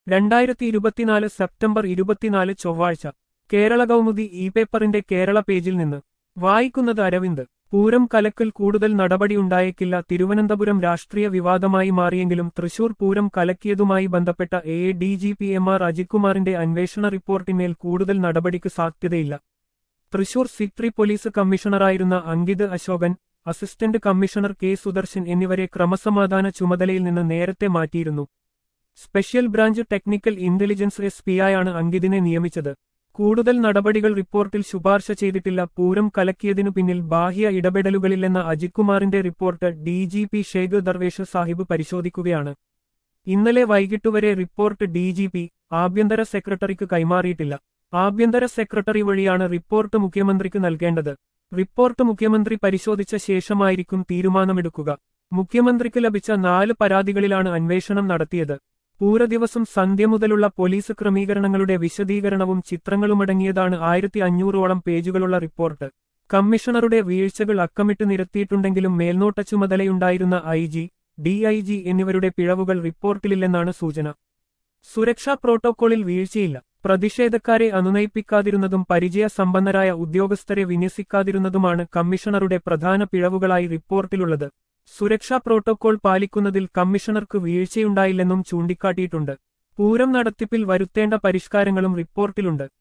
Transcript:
രണ്ടായിരത്തി ഇരുപത്തിനാല് സെപ്റ്റംബർ ഇരുപത്തിനാല് ചൊവ്വാഴ്ച കേരള കൗമുദി ഇ പേപ്പറിന്റെ കേരള പേജിൽ നിന്ന് വായിക്കുന്നത് അരവിന്ദ് പൂരം കലക്കൽ കൂടുതൽ നടപടിയുണ്ടായേക്കില്ല തിരുവനന്തപുരം രാഷ്ട്രീയ വിവാദമായി മാറിയെങ്കിലും തൃശൂർ പൂരം കലക്കിയതുമായി ബന്ധപ്പെട്ട A D G P M R അജിത്കുമാറിന്റെ അന്വേഷണ റിപ്പോർട്ടിന്മേൽ കൂടുതൽ നടപടിക്ക് സാധ്യതയില്ല തൃശൂർ സിറ്റി പോലീസ് കമ്മീഷണറായിരുന്ന Ankit Ashokan assistant commissioner K Sudarshan എന്നിവരെ ക്രമസമാധാന ചുമതലയിൽ നിന്ന് നേരത്തെ മാറ്റിയിരുന്നു special branch technical intelligence S പിയായാണ് അങ്കിതിനെ നിയമിച്ചത് കൂടുതൽ നടപടികൾ റിപ്പോർട്ടിൽ ശുപാർശ ചെയ്തിട്ടില്ല പൂരം കലക്കിയതിനു പിന്നിൽ ബാഹ്യ ഇടപെടലുകളില്ലെന്ന അജിത്കുമാറിന്റെ report D G P Sheikh Darvesh Sahib പരിശോധിക്കുകയാണ് ഇന്നലെ വൈകിട്ടുവരെ റിപ്പോർട്ട് ഡി ജി പി ആഭ്യന്തര സെക്രട്ടറിക്ക് കൈമാറിയിട്ടില്ല ആഭ്യന്തര സെക്രട്ടറി വഴിയാണ് റിപ്പോർട്ട് മുഖ്യമന്ത്രിക്ക് നൽകേണ്ടത് റിപ്പോർട്ട് മുഖ്യമന്ത്രി പരിശോധിച്ച ശേഷമായിരിക്കും തീരുമാനമെടുക്കുക മുഖ്യമന്ത്രിക്ക് ലഭിച്ച നാല് പരാതികളിലാണ് അന്വേഷണം നടത്തിയത് പൂരദിവസം സന്ധ്യ മുതലുള്ള പോലീസ് ക്രമീകരണങ്ങളുടെ വിശദീകരണവും ചിത്രങ്ങളുമടങ്ങിയതാണ് ആയിരത്തി അഞ്ഞൂറോളം പേജുകളുള്ള റിപ്പോർട്ട് കമ്മീഷണറുടെ വീഴ്ചകൾ അക്കമിട്ട് നിരത്തിയിട്ടുണ്ടെങ്കിലും മേൽനോട്ട ചുമതലയുണ്ടായിരുന്ന ഐ ജി ഡിഐജി എന്നിവരുടെ പിഴവുകൾ റിപ്പോർട്ടിലില്ലെന്നാണ് സൂചന സുരക്ഷാ പ്രോട്ടോക്കോളിൽ വീഴ്ചയില്ല പ്രതിഷേധക്കാരെ അനുനയിപ്പിക്കാതിരുന്നതും പരിചയസമ്പന്നരായ ഉദ്യോഗസ്ഥരെ വിന്യസിക്കാതിരുന്നതുമാണ് കമ്മീഷണറുടെ പ്രധാന പിഴവുകളായി റിപ്പോർട്ടിലുള്ളത് സുരക്ഷാ പ്രോട്ടോകോൾ പാലിക്കുന്നതിൽ കമ്മീഷണർക്ക് വീഴ്ചയുണ്ടായില്ലെന്നും ചൂണ്ടിക്കാട്ടിയിട്ടുണ്ട് പൂരം നടത്തിപ്പിൽ വരുത്തേണ്ട പരിഷ്കാരങ്ങളും റിപ്പോർട്ടിലുണ്ട്